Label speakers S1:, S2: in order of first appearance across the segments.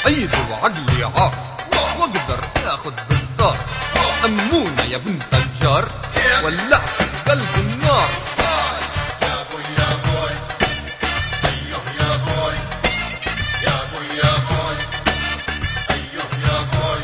S1: سعيد وعقلي عار واقدر اخذ بالدار امونة يا بنت الجار ولعت في قلب النار
S2: يا بوي يا بوي ايوه يا بوي يا بوي يا بوي ايوه يا بوي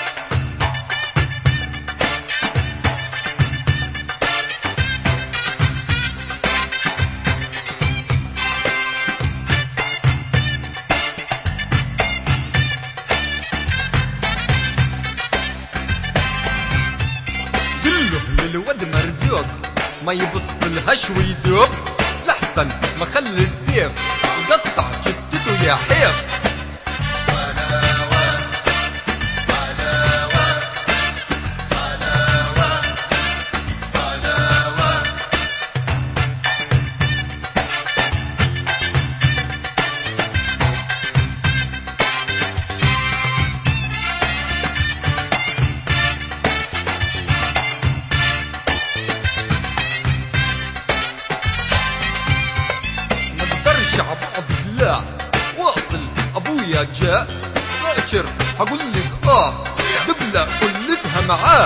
S1: قله للود مرزوق ما يبص الهش ويدوب لحسن ما خلي السيف يقطع جدته يا حيف ما اقدرش عبقى بالله واصل ابويا جاء باكر حقول لك اه دبله كلتها معاه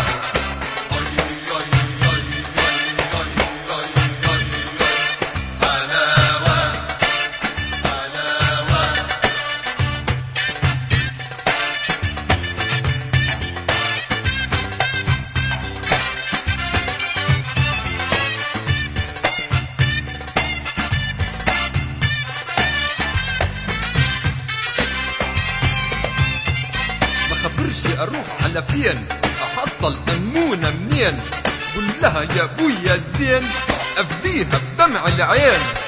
S1: ما خبرش اروح على فين احصل امونه منين قول لها يا ابويا زين افديها بدمع العين